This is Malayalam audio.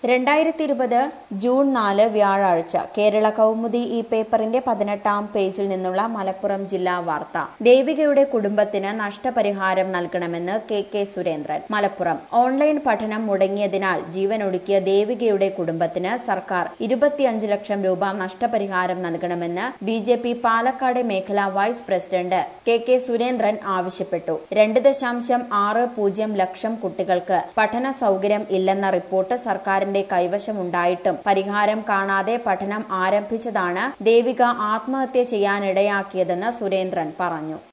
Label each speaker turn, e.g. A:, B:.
A: രണ്ടായിരത്തി ഇരുപത് ജൂൺ നാല് വ്യാഴാഴ്ച കേരള കൗമുദി ഈ പേപ്പറിന്റെ പതിനെട്ടാം പേജിൽ നിന്നുള്ള മലപ്പുറം ജില്ലാ വാർത്ത ദേവികയുടെ കുടുംബത്തിന് നഷ്ടപരിഹാരം നൽകണമെന്ന് K K Surendran Malappuram online പഠനം മുടങ്ങിയതിനാൽ ജീവനൊടുക്കിയ ദേവികയുടെ കുടുംബത്തിന് സർക്കാർ ഇരുപത്തിയഞ്ച് ലക്ഷം രൂപ നഷ്ടപരിഹാരം നൽകണമെന്ന് ബി ജെ പി പാലക്കാട് മേഖലാ vice president K K Surendran ആവശ്യപ്പെട്ടു രണ്ട് ദശാംശം ആറ് പൂജ്യം ലക്ഷം കുട്ടികൾക്ക് പഠന സൗകര്യം ഇല്ലെന്ന റിപ്പോർട്ട് സർക്കാരിന്റെ കൈവശമുണ്ടായിട്ടും പരിഹാരം കാണാതെ പഠനം ആരംഭിച്ചതാണ് ദേവിക ആത്മഹത്യ ചെയ്യാനിടയാക്കിയതെന്ന് സുരേന്ദ്രൻ പറഞ്ഞു